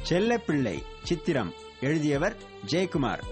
செல்லப்பிள்ளை சித்திரம் எழுதியவர் ஜெயக்குமார்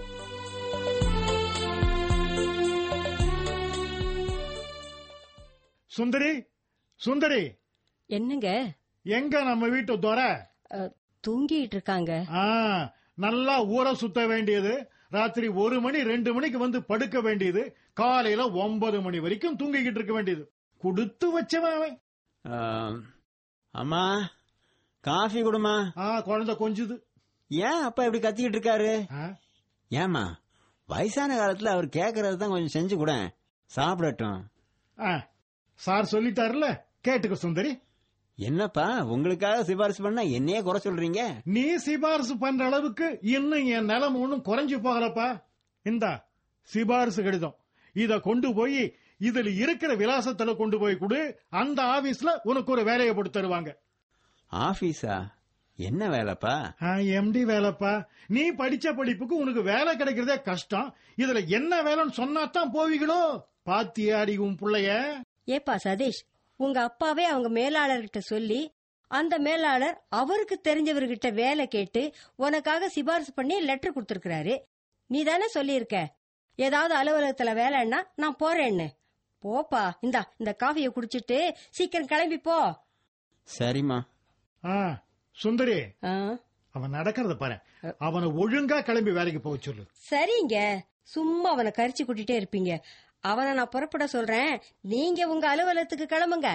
சுந்தரி சுந்தரி என்னங்க எங்க நம்ம வீட்டு துறை அ, தூங்கிட்டு இருக்காங்க ஆ, நல்லா ஊரை சுத்த வேண்டியது ராத்திரி ஒரு மணி ரெண்டு மணிக்கு வந்து படுக்க வேண்டியது காலையில ஒன்பது மணி வரைக்கும் தூங்கிக்கிட்டு இருக்க வேண்டியது கொடுத்து வச்சவன் அவன் ஆம், அம்மா காஃபி கொடுமா ஆ, குழந்தை கொஞ்சுது ஏன் அப்பா இப்படி கத்திக்கிட்டு இருக்காரு ஆ, ஏமா வயசான காலத்துல அவர் கேக்குறது தான் கொஞ்சம் செஞ்சு கூட சாப்பிடட்டும் ஆ, சார் சொல்லிட்டாருல கேட்டுக்க சுந்தரி என்னப்பா உங்களுக்காக சிபாரிசு பண்ணா என்னையே குறை சொல்றீங்க நீ சிபாரிசு பண்ற அளவுக்கு இன்னும் என் நிலம் ஒண்ணும் குறைஞ்சு போகலப்பா இந்தா சிபாரிசு கடிதம் இத கொண்டு போய் இதுல இருக்கிற விலாசத்துல கொண்டு போய் கொடு அந்த ஆபீஸ்ல உனக்கு ஒரு வேலையை போட்டு தருவாங்க ஆபீஸா என்ன வேலைப்பா எம்டி வேலைப்பா நீ படிச்ச படிப்புக்கு உனக்கு வேலை கிடைக்கிறதே கஷ்டம் இதுல என்ன வேலைன்னு சொன்னாதான் போவீங்களோ பாத்தியாடி உன் புள்ளைய ஏப்பா சதீஷ் உங்க அப்பாவே அவங்க மேலாளர்கிட்ட சொல்லி அந்த மேலாளர் அவருக்கு தெரிஞ்சவர்கிட்ட வேலை கேட்டு உனக்காக சிபாரிசு பண்ணி லெட்டர் கொடுத்திருக்கிறாரு நீ தானே சொல்லியிருக்க ஏதாவது அலுவலகத்துல வேலைன்னா நான் போறேன்னு போப்பா இந்தா இந்த காஃபியை குடிச்சிட்டு சீக்கிரம் கிளம்பி போ சரிம்மா ஆ, சுந்தரி ஆ, அவன் நடக்கிறத பாரு அவனை ஒழுங்கா கிளம்பி வேலைக்கு போக சொல்லு சரிங்க சும்மா அவனை கரிச்சு கூட்டிட்டே இருப்பீங்க அவனை நான் புறப்பட சொல்றேன் நீங்க உங்க அலுவலகத்துக்கு கிளம்புங்க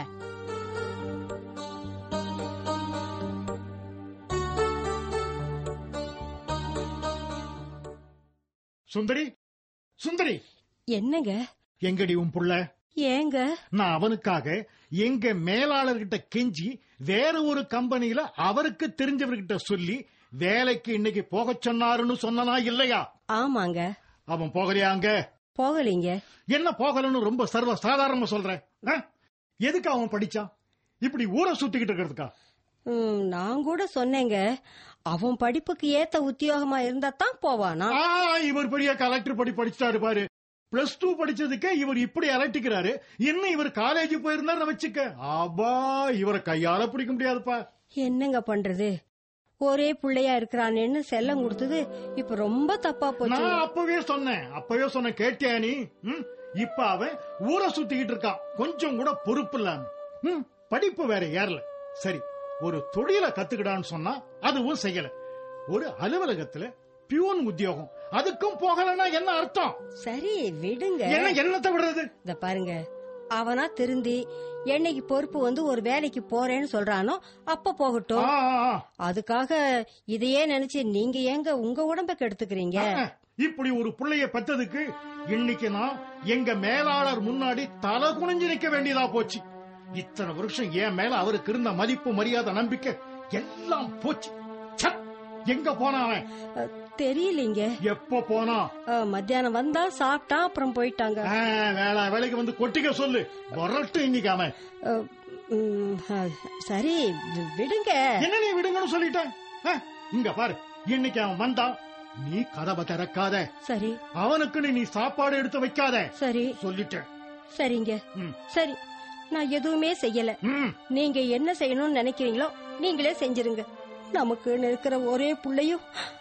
சுந்தரி சுந்தரி என்னங்க எங்கடி உன் புள்ள ஏங்க நான் அவனுக்காக எங்க மேலாளர்கிட்ட கெஞ்சி வேற ஒரு கம்பெனியில அவருக்கு தெரிஞ்சவர்கிட்ட சொல்லி வேலைக்கு இன்னைக்கு போகச் சொன்னாருன்னு சொன்னனா இல்லையா ஆமாங்க அவன் போகலையா அங்க போகலீங்க என்ன போகலன்னு ரொம்ப சர்வ சாதாரணமா சொல்றேன் ஆ? எதுக்கு அவன் படிச்சான் இப்படி ஊரை சுத்திக்கிட்டு இருக்கிறதுக்கா ம், நான் கூட சொன்னேங்க அவன் படிப்புக்கு ஏத்த உத்தியோகமா இருந்தா தான் போவானா ஆ, இவர் பெரிய கலெக்டர் படி படிச்சிட்டாரு பாரு பிளஸ் டூ படிச்சதுக்கே இவர் இப்படி அலட்டிக்கிறாரு இன்னும் இவர் காலேஜ் போயிருந்தாரு வச்சுக்க ஆபா இவரை கையால பிடிக்க முடியாதுப்பா என்னங்க பண்றது ஒரே புள்ளையா இருக்கிறானேன்னு செல்லம் கொடுத்தது இப்ப ரொம்ப தப்பா போச்சு நான் அப்பவே சொன்னேன் அப்பவே சொன்னேன் கேட்டியா நீ ம்? இப்ப அவன் ஊரை சுத்திக்கிட்டு இருக்கான் கொஞ்சம் கூட பொறுப்பு இல்லாம ம், படிப்பு வேற ஏறல சரி ஒரு தொழிலை கத்துக்கிடான்னு சொன்னா அதுவும் செய்யல ஒரு அலுவலகத்துல பியூன் உத்தியோகம் அதுக்கும் போகலன்னா என்ன அர்த்தம் சரி விடுங்க என்ன என்னத்தை விடுறது இத பாருங்க அவனா திருந்தி என்னைக்கு பொறுப்பு வந்து ஒரு வேலைக்கு போறேன்னு சொல்றானோ அப்ப ஆ, போகட்டும் ஆ, ஆ. அதுக்காக இதையே நினைச்சு நீங்க ஏங்க உங்க உடம்ப கெடுத்துக்கிறீங்க அஹ், இப்படி ஒரு புள்ளைய பெத்ததுக்கு இன்னைக்கு நான் எங்க மேலாளர் முன்னாடி தலை குனிஞ்சு நிக்க வேண்டியதா போச்சு இத்தனை வருஷம் என் மேல அவருக்கு இருந்த மதிப்பு மரியாதை நம்பிக்கை எல்லாம் போச்சு ச்ச! எங்க போனான் அவன் அஹ், தெரியலீங்க எப்ப போனான் அஹ், மத்தியானம் வந்தா சாப்பிட்டான் அப்புறம் போயிட்டாங்க அஹ், வேலை வேலைக்கு வந்து கொட்டிக்க சொல்லு வரட்டு இன்னைக்கு அவன் அஹ், ம், அஹ், சரி வி- விடுங்க என்ன நீ விடுங்கன்னு சொல்லிட்டேன் அஹ், இங்க பாரு இன்னைக்கு அவன் வந்தான் நீ கதவை திறக்காத சரி அவனுக்கு நீ சாப்பாடு எடுத்து வைக்காத சரி சொல்லிட்டேன் சரிங்க ம். சரி நான் எதுவுமே செய்யல ம் நீங்க என்ன செய்யணும்னு நினைக்கிறீங்களோ நீங்களே செஞ்சிருங்க நமக்குன்னு இருக்கிற ஒரே புள்ளையும்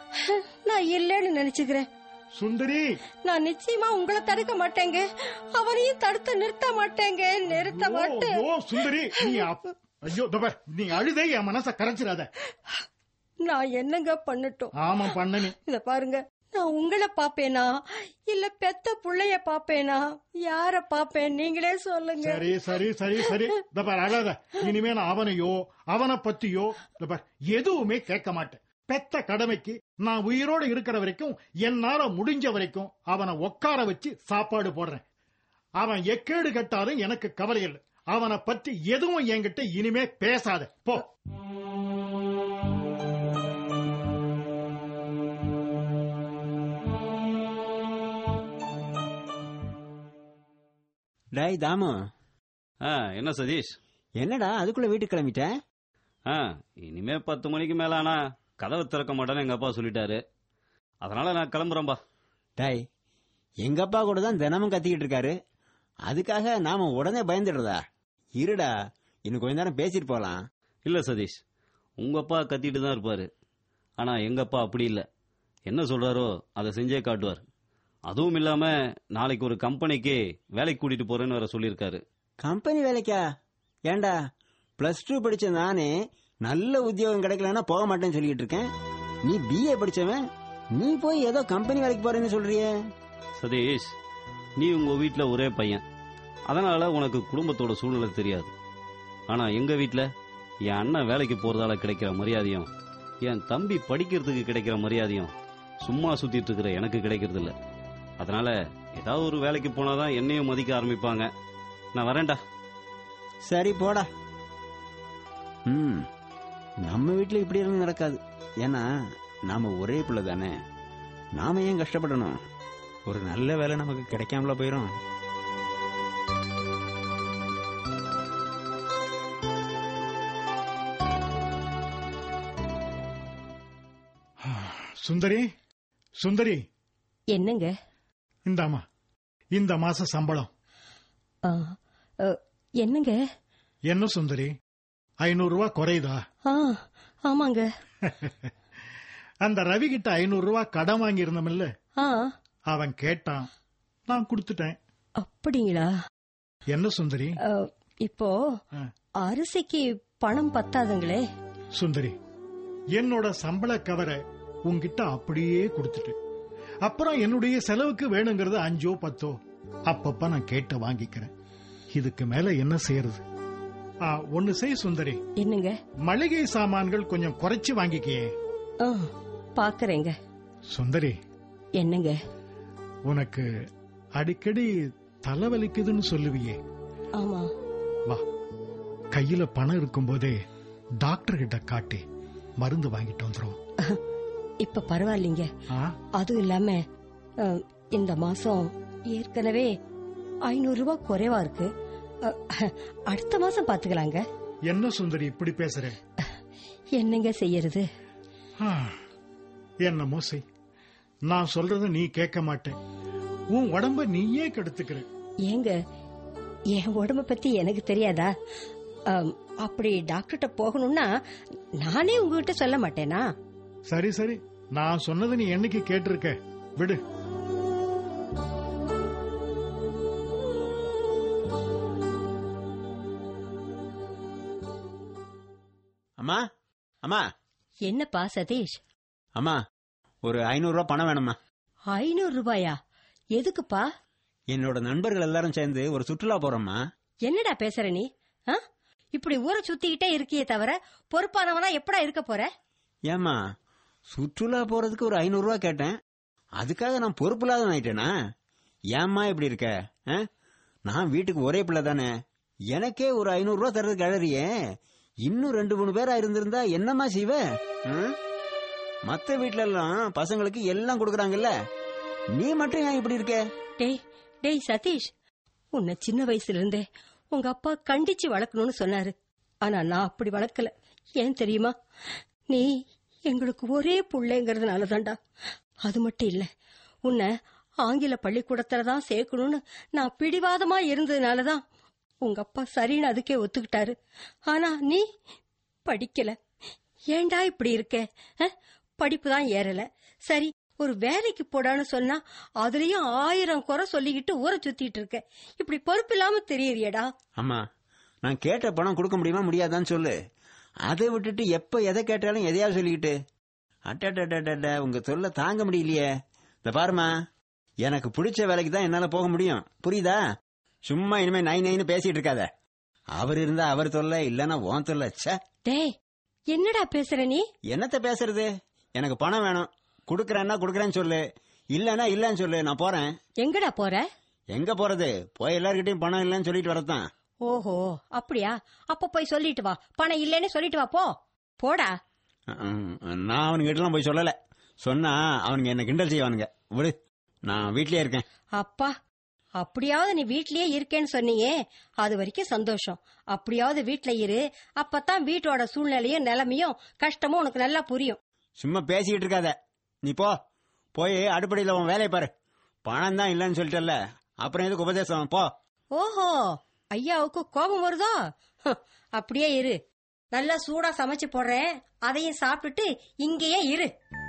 நான் இல்லைன்னு நினைச்சுக்கிறேன் சுந்தரி நான் நிச்சயமா உங்களை தடுக்க மாட்டேங்க அவனையும் தடுத்து நிறுத்த மாட்டேங்க நிறுத்த மாட்டேன் ஐயோ சுந்தரி நீ அப்- ஐயோ இதோ பார், நீ அழுதே என் மனச கரைச்சிடாத நான் என்னங்க பண்ணட்டும் ஆமா பண்ண நீ இத பாருங்க நான் உங்களை பாப்பேனா இல்ல பெத்த புள்ளைய பாப்பேனா யார பாப்பேன் நீங்களே சொல்லுங்க சரி சரி சரி சரி இதோ பார் அழாத இனிமே நான் அவனையோ அவனை பத்தியோ இதோ பார், எதுவுமே கேட்க மாட்டேன் பெத்த கடமைக்கு நான் உயிரோட இருக்கிற வரைக்கும் என்னால முடிஞ்ச வரைக்கும் அவனை உட்கார வச்சு சாப்பாடு போடுறேன் அவன் எக்கேடு கட்டாலும் எனக்கு கவலை இல்லை அவனை பத்தி எதுவும் என்கிட்ட இனிமே பேசாத போ டேய் தாமு ஆ என்ன சதீஷ் என்னடா அதுக்குள்ள வீட்டுக்கு கிளம்பிட்ட ஆ இனிமே பத்து மணிக்கு மேல ஆனா கதவை திறக்க மாட்டேன்னு எங்க அப்பா சொல்லிட்டாரு அதனால நான் கிளம்புறேன்பா டேய் எங்க அப்பா கூட தான் தினமும் கத்திக்கிட்டு இருக்காரு அதுக்காக நாம உடனே பயந்துடுறதா இருடா இன்னும் கொஞ்ச நேரம் பேசிட்டு போலாம் இல்ல சதீஷ் உங்க அப்பா கத்திட்டு தான் இருப்பாரு ஆனா எங்க அப்பா அப்படி இல்ல என்ன சொல்றாரோ அதை செஞ்சே காட்டுவார் அதுவும் இல்லாம நாளைக்கு ஒரு கம்பெனிக்கு வேலைக்கு கூட்டிட்டு போறேன்னு வேற சொல்லியிருக்காரு கம்பெனி வேலைக்கா ஏண்டா பிளஸ் டூ படிச்ச நானே நல்ல உத்தியோகம் கிடைக்கலன்னா போக மாட்டேன்னு சொல்லிட்டு இருக்கேன் நீ பிஏ படிச்சவன் நீ போய் ஏதோ கம்பெனி வேலைக்கு போறேன்னு சொல்றியே சதீஷ் நீ உங்க வீட்ல ஒரே பையன் அதனால உனக்கு குடும்பத்தோட சூழ்நிலை தெரியாது ஆனா எங்க வீட்ல என் அண்ணன் வேலைக்கு போறதால கிடைக்கிற மரியாதையும் என் தம்பி படிக்கிறதுக்கு கிடைக்கிற மரியாதையும் சும்மா சுத்திட்டு இருக்கிற எனக்கு கிடைக்கிறது இல்ல அதனால ஏதாவது ஒரு வேலைக்கு போனாதான் என்னையும் மதிக்க ஆரம்பிப்பாங்க நான் வரேன்டா சரி போடா ம் நம்ம வீட்ல இப்படி எல்லாம் நடக்காது ஏன்னா நாம ஒரே பிள்ளை தானே நாம ஏன் கஷ்டப்படணும் ஒரு நல்ல வேலை நமக்கு கிடைக்காமல போயிரும் சுந்தரி சுந்தரி என்னங்க இந்தாமா இந்த மாச சம்பளம் ஆ, அ, என்னங்க என்ன சுந்தரி ஐநூறு ரூபாய் குறையுதா ஆ ஆமாங்க அந்த ரவி கிட்ட ஐநூறு ரூபாய் கடன் வாங்கி இருந்தமில்ல ஆ அவன் கேட்டான் நான் கொடுத்துட்டேன் அப்படிங்களா என்ன சுந்தரி அ, இப்போ ஆ. அரிசிக்கு பணம் பத்தாதுங்களே சுந்தரி என்னோட சம்பள கவரை உன்கிட்ட அப்படியே கொடுத்துட்டேன் அப்புறம் என்னுடைய செலவுக்கு வேணுங்கிறது அஞ்சோ பத்தோ அப்பப்ப நான் கேட்டு வாங்கிக்கிறேன் இதுக்கு மேல என்ன செய்யறது ஆ, ஒண்ணு செய் சுந்தரி என்னங்க மளிகை சாமான்கள் கொஞ்சம் குறைச்சு வாங்கிக்கியே ஆ பாக்குறேங்க சுந்தரி என்னங்க உனக்கு அடிக்கடி தலைவலிக்குதுன்னு சொல்லுவியே ஆமா வா கையில பணம் இருக்கும்போதே டாக்டர் கிட்ட காட்டி மருந்து வாங்கிட்டு வந்துரும் இப்ப பரவாயில்லைங்க ஆ அதுவும் இல்லாம அ, இந்த மாசம் ஏற்கனவே ஐநூறு ரூபாய் குறைவா இருக்கு அ, அடுத்த மாசம் பாத்துக்கலாங்க என்ன சுந்தரி இப்படி பேசுற என்னங்க செய்யறது ஆ, என்னமோ செய் நான் சொல்றத நீ கேட்க மாட்டேன் உன் உடம்ப நீயே கெடுத்துக்கிற ஏங்க என் உடம்ப பத்தி எனக்கு தெரியாதா அம், அப்படி டாக்டர்கிட்ட போகணும்னா நானே உங்ககிட்ட சொல்ல மாட்டேனா சரி சரி நான் சொன்னதை நீ என்னைக்கு கேட்டிருக்க விடு அம்மா அம்மா என்னப்பா சதீஷ் அம்மா ஒரு ஐநூறு ரூபாய் பணம் வேணும்மா ஐநூறு ரூபாயா எதுக்குப்பா என்னோட நண்பர்கள் எல்லாரும் சேர்ந்து ஒரு சுற்றுலா போறோம்மா என்னடா பேசுற நீ ஆ? இப்படி ஊரை சுத்திக்கிட்டே இருக்கியே தவிர பொறுப்பானவனா எப்படா இருக்க போற ஏம்மா சுற்றுலா போறதுக்கு ஒரு ஐநூறு ரூபாய் கேட்டேன் அதுக்காக நான் பொறுப்பு இல்லாத ஆயிட்டேனா ஏம்மா இப்படி இருக்க ஆ? நான் வீட்டுக்கு ஒரே பிள்ளை தானே எனக்கே ஒரு ஐநூறு ரூபாய் தர்றதுக்கு அழறியே இன்னும் ரெண்டு மூணு பேரா இருந்திருந்தா என்னம்மா செய்வ ம்? மத்த வீட்ல எல்லாம் பசங்களுக்கு எல்லாம் கொடுக்கறாங்கல்ல நீ மட்டும் ஏன் இப்படி இருக்க டேய் டேய் சதீஷ் உன்னை சின்ன வயசுல இருந்தே உங்க அப்பா கண்டிச்சு வளர்க்கணும்னு சொன்னாரு ஆனா நான் அப்படி வளர்க்கல ஏன் தெரியுமா நீ எங்களுக்கு ஒரே புள்ளைங்கிறதுனால தான்டா அது மட்டும் இல்ல உன்னை ஆங்கில பள்ளிக்கூடத்துல தான் சேர்க்கணும்னு நான் பிடிவாதமா இருந்ததுனாலதான் உங்க அப்பா சரின்னு அதுக்கே ஒத்துக்கிட்டாரு ஆனா நீ படிக்கல ஏன்டா இப்படி இருக்க அஹ்? படிப்பு தான் ஏறல சரி ஒரு வேலைக்கு போடான்னு சொன்னா அதுலயும் ஆயிரம் குறை சொல்லிக்கிட்டு ஊரை சுத்திட்டு இருக்க இப்படி பொறுப்பு இல்லாம தெரியறியடா அம்மா நான் கேட்ட பணம் கொடுக்க முடியுமா முடியாதான்னு சொல்லு அதை விட்டுட்டு எப்ப எதை கேட்டாலும் எதையாவது சொல்லிக்கிட்டு அட்டடடடட உங்க தொல்லை தாங்க முடியலையே இந்த பாருமா எனக்கு பிடிச்ச வேலைக்கு தான் என்னால போக முடியும் புரியுதா சும்மா இனிமே நை நைன்னு பேசிட்டு இருக்காத அவர் இருந்தா அவர் தொல்லை இல்லன்னா உன் தொல்லை ச்சே டேய் என்னடா பேசுற நீ என்னத்த பேசுறது எனக்கு பணம் வேணும் குடுக்கறேன்னா குடுக்கறேன்னு சொல்லு இல்லன்னா இல்லன்னு சொல்லு நான் போறேன் எங்கடா போற எங்க போறது போய் எல்லார்கிட்டயும் பணம் இல்லைன்னு சொல்லிட்டு வரத்தான் ஓஹோ அப்படியா அப்ப போய் சொல்லிட்டு வா பணம் இல்லைன்னு சொல்லிட்டு வா போ போடா ம், நான் அவனுங்கிட்டலாம் போய் சொல்லல சொன்னா அவனுங்க என்ன கிண்டல் செய்வானுங்க விடு நான் வீட்லயே இருக்கேன் அப்பா அப்படியாவது நீ வீட்லயே இருக்கேன்னு சொன்னியே அது வரைக்கும் சந்தோஷம் அப்படியாவது வீட்ல இரு அப்பதான் வீட்டோட சூழ்நிலையும் நிலைமையும் கஷ்டமும் உனக்கு நல்லா புரியும் சும்மா பேசிக்கிட்டு இருக்காத நீ போ போய் அடுப்படியில் உன் வேலையை பாரு பணம் தான் இல்லைன்னு சொல்லிட்டல அப்புறம் எதுக்கு உபதேசம் போ ஓஹோ ஐயாவுக்கு கோபம் வருதோ ஹம், அப்படியே இரு நல்லா சூடா சமைச்சு போடுறேன் அதையும் சாப்பிட்டுட்டு இங்கேயே இரு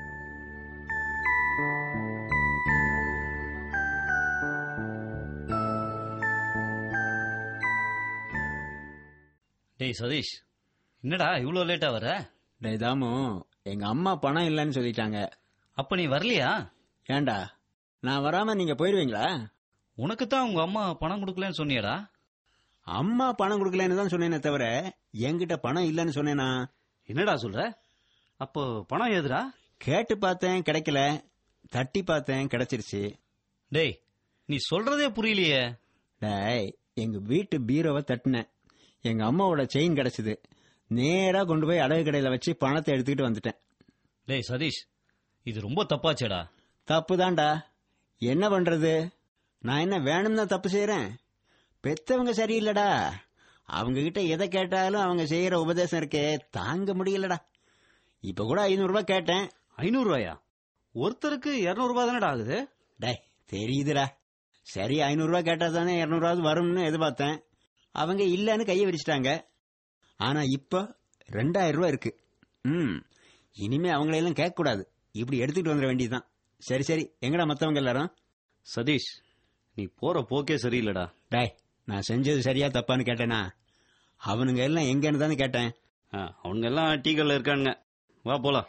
டேய் சதீஷ் என்னடா இவ்வளோ லேட்டா வர டேய் தாமு எங்க அம்மா பணம் இல்லைன்னு சொல்லிட்டாங்க அப்ப நீ வரலையா ஏன்டா நான் வராம நீங்க போயிருவீங்களா உனக்கு தான் உங்க அம்மா பணம் கொடுக்கலன்னு சொன்னியடா அம்மா பணம் கொடுக்கலன்னு தான் சொன்னேனே தவிர என்கிட்ட பணம் இல்லைன்னு சொன்னேனா என்னடா சொல்ற அப்போ பணம் ஏதுடா கேட்டு பார்த்தேன் கிடைக்கல தட்டி பார்த்தேன் கிடைச்சிருச்சு டேய் நீ சொல்றதே புரியலையே டேய் எங்க வீட்டு பீரோவை தட்டினேன் எங்க அம்மாவோட செயின் கிடைச்சது நேரா கொண்டு போய் அடகு கடையில வச்சு பணத்தை எடுத்துக்கிட்டு வந்துட்டேன் டேய் சதீஷ் இது ரொம்ப தப்பாச்சேடா தப்புதான்டா என்ன பண்றது நான் என்ன வேணும்னு தான் தப்பு செய்யறேன் பெத்தவங்க சரியில்லடா அவங்க கிட்ட எதை கேட்டாலும் அவங்க செய்யற உபதேசம் இருக்கே தாங்க முடியலடா இப்ப கூட ஐநூறு ரூபாய் கேட்டேன் ஐநூறு ரூபாயா ஒருத்தருக்கு இருநூறு ரூபாய் தானடா ஆகுது டேய் தெரியுதுடா சரி ஐநூறு ரூபாய் கேட்டா தானே இருநூறுவாவது வரும்னு எதிர்பார்த்தேன் அவங்க இல்லைன்னு கையை விரிச்சிட்டாங்க ஆனா இப்ப ரெண்டாயிரம் ரூபாய் இருக்கு ம் இனிமே அவங்களையெல்லாம் கேட்க கூடாது இப்படி எடுத்துட்டு வந்துட வேண்டியதுதான் சரி சரி எங்கடா மத்தவங்க எல்லாரும் சதீஷ் நீ போற போக்கே சரியில்லடா டேய் நான் செஞ்சது சரியா தப்பான்னு கேட்டேனா அவனுங்க எல்லாம் எங்கன்னு தானே கேட்டேன் ஆ, அவனுங்க எல்லாம் டீக்கல்ல இருக்கானுங்க வா போலாம்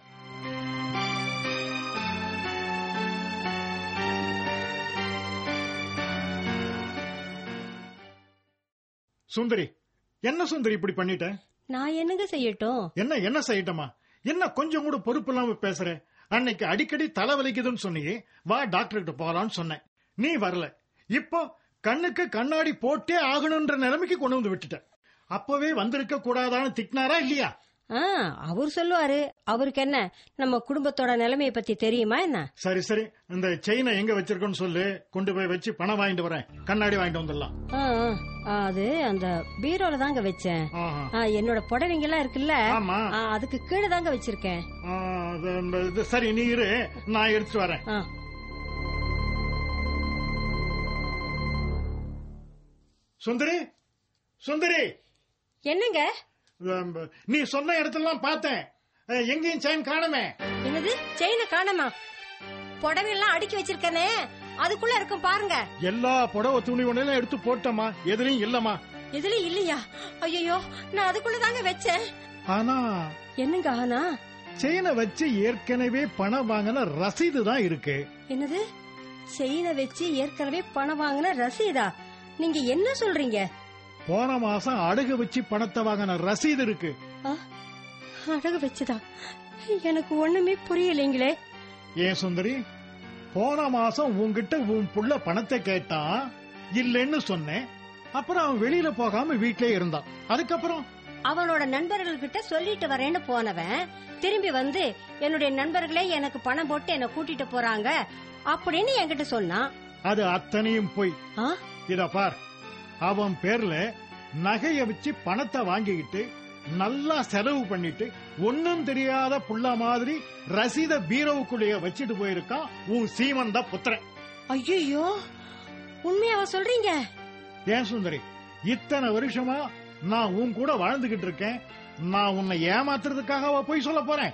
சுந்தரி என்ன சுந்தரி இப்படி பண்ணிட்ட நான் என்னங்க செய்யட்டும் என்ன என்ன செய்யட்டமா என்ன கொஞ்சம் கூட பொறுப்பு இல்லாம பேசுற அன்னைக்கு அடிக்கடி தலைவலிக்குதுன்னு சொன்னியே வா டாக்டர் கிட்ட போலான்னு சொன்னேன் நீ வரல இப்போ கண்ணுக்கு கண்ணாடி போட்டே ஆகணும்ன்ற நிலைமைக்கு கொண்டு வந்து விட்டுட்ட அப்பவே வந்திருக்க கூடாதான்னு திட்டினாரா இல்லையா ஆ அவர் சொல்லுவாரு அவருக்கு என்ன நம்ம குடும்பத்தோட நிலைமைய பத்தி தெரியுமா என்ன சரி சரி இந்த செயினை எங்க வச்சிருக்கோன்னு சொல்லு கொண்டு போய் வச்சு பணம் வாங்கிட்டு வரேன் கண்ணாடி வாங்கிட்டு வந்துடலாம் ஆ, ஆ, அது அந்த பீரோல தாங்க வச்சேன் ஆஹா. ஆ, என்னோட புடவைங்க எல்லாம் இருக்குல்ல ஆமா ஆ, அதுக்கு கீழே தாங்க வச்சிருக்கேன் ஆ, அது- அந்த இது சரி நீ இரு நான் எடுத்துட்டு வரேன் ஆ, சுந்தரி சுந்தரி என்னங்க உம், நீ சொன்ன இடத்துலலாம் பார்த்தேன் அஹ், எங்கேயும் செயின் காணுமே என்னது செயினை காணமா புடவை எல்லாம் அடுக்கி வச்சிருக்கனே அதுக்குள்ள இருக்கும் பாருங்க எல்லா புடவை துணி ஒண்ணெல்லாம் எடுத்து போட்டமா எதுலயும் இல்லம்மா இதுல இல்லையா ஐயோ நான் அதுக்குள்ள தாங்க வச்சேன் ஆனா என்னங்க ஆனா செயினை வச்சு ஏற்கனவே பணம் வாங்கின ரசீது தான் இருக்கு என்னது செயினை வச்சு ஏற்கனவே பணம் வாங்கின ரசீதா நீங்க என்ன சொல்றீங்க போன மாசம் அடகு வச்சு பணத்தை வாங்கின ரசீது இருக்கு ஆ, அடகு வச்சுதா எனக்கு ஒண்ணுமே புரியலைங்களே ஏன் சுந்தரி போன மாசம் உன்கிட்ட உன் புள்ள பணத்தை கேட்டான் இல்லைன்னு சொன்னேன் அப்புறம் அவன் வெளியில போகாம வீட்லயே இருந்தான் அதுக்கப்புறம் அவனோட நண்பர்கள் கிட்ட சொல்லிட்டு வரேன்னு போனவன் திரும்பி வந்து என்னுடைய நண்பர்களே எனக்கு பணம் போட்டு என்ன கூட்டிட்டு போறாங்க அப்படின்னு என்கிட்ட சொன்னான் அது அத்தனையும் போய் ஆ? இத பார் அவன் பேர்ல நகைய வச்சு பணத்தை வாங்கிக்கிட்டு நல்லா செலவு பண்ணிட்டு ஒன்னும் தெரியாத புள்ள மாதிரி ரசீத பீரோவுக்குள்ளேயே வச்சுட்டு போயிருக்கான் உன் சீமந்த புத்திரன் ஐயோ உண்மையாவ சொல்றீங்க ஏன் சுந்தரி இத்தனை வருஷமா நான் உன் கூட வாழ்ந்துகிட்டு இருக்கேன் நான் உன்னை ஏமாத்துறதுக்காக போய் சொல்ல போறேன்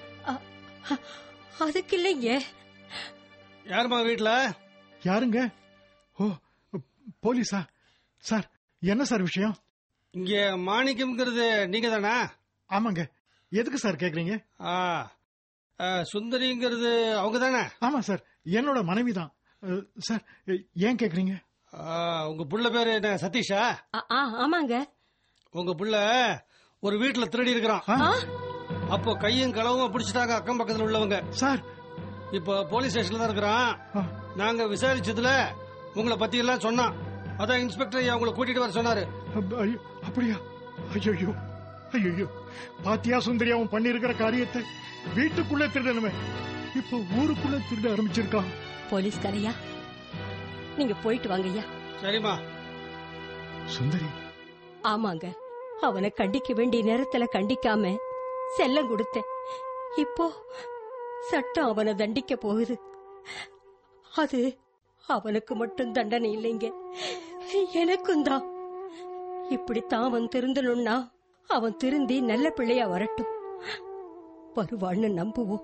அதுக்கு இல்லைங்க யாரும்மா வீட்ல யாருங்க ஓ போலீஸா சார் என்ன சார் விஷயம் இங்க மாணிக்கம்ங்கிறது நீங்க தானா ஆமாங்க எதுக்கு சார் கேக்குறீங்க சுந்தரிங்கிறது அவங்க தானே ஆமா சார் என்னோட மனைவி தான் சார் ஏன் கேக்குறீங்க உங்க புள்ள பேரு என்ன சதீஷா ஆ, ஆ, ஆமாங்க உங்க புள்ள ஒரு வீட்டுல திருடி இருக்கிறான் ஆ, அப்போ கையும் களவும் பிடிச்சிட்டாங்க அக்கம் பக்கத்துல உள்ளவங்க சார் இப்போ போலீஸ் ஸ்டேஷன்ல தான் இருக்கிறான் ஆ, நாங்க விசாரிச்சதுல உங்களை பத்தி எல்லாம் சொன்னான் அதான் இன்ஸ்பெக்டர் ஐயா உங்களை கூட்டிட்டு வர சொன்னாரு அப்ப- ஐயோ, அப்படியா ஐயோ ஐயோ பாத்தியா சுந்தரி அவன் பண்ணிருக்கிற காரியத்தை வீட்டுக்குள்ள திருடணுமே இப்ப ஊருக்குள்ள திருட ஆரம்பிச்சிருக்கான் போலீஸ்காரையா நீங்க போயிட்டு வாங்கய்யா சரிம்மா சுந்தரி ஆமாங்க அவனை கண்டிக்க வேண்டிய நேரத்துல கண்டிக்காம செல்லம் கொடுத்தேன் இப்போ சட்டம் அவனை தண்டிக்க போகுது அது அவனுக்கு மட்டும் தண்டனை இல்லைங்க எனக்கும் தான் இப்படித்தான் அவன் திருந்தணும்னா அவன் திருந்தி நல்ல பிள்ளையா வரட்டும் வருவான்னு நம்புவோம்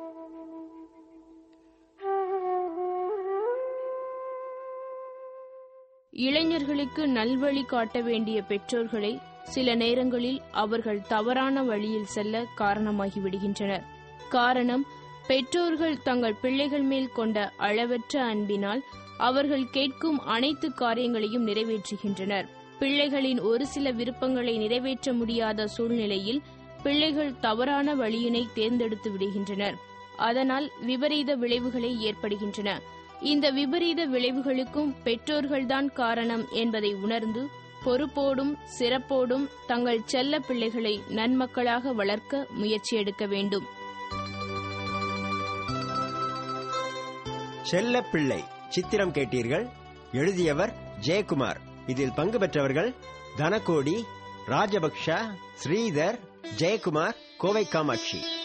இளைஞர்களுக்கு நல்வழி காட்ட வேண்டிய பெற்றோர்களை சில நேரங்களில் அவர்கள் தவறான வழியில் செல்ல காரணமாகி விடுகின்றனர் காரணம் பெற்றோர்கள் தங்கள் பிள்ளைகள் மேல் கொண்ட அளவற்ற அன்பினால் அவர்கள் கேட்கும் அனைத்து காரியங்களையும் நிறைவேற்றுகின்றனர் பிள்ளைகளின் ஒரு சில விருப்பங்களை நிறைவேற்ற முடியாத சூழ்நிலையில் பிள்ளைகள் தவறான வழியினை தேர்ந்தெடுத்து விடுகின்றனர் அதனால் விபரீத விளைவுகளை ஏற்படுகின்றன இந்த விபரீத விளைவுகளுக்கும் பெற்றோர்கள்தான் காரணம் என்பதை உணர்ந்து பொறுப்போடும் சிறப்போடும் தங்கள் செல்ல பிள்ளைகளை நன்மக்களாக வளர்க்க முயற்சி எடுக்க வேண்டும் செல்லப்பிள்ளை சித்திரம் கேட்டீர்கள் எழுதியவர் ஜெயக்குமார் இதில் பங்கு பெற்றவர்கள் தனகோடி ராஜபக்ஷ ஸ்ரீதர் ஜெயக்குமார் கோவை காமாட்சி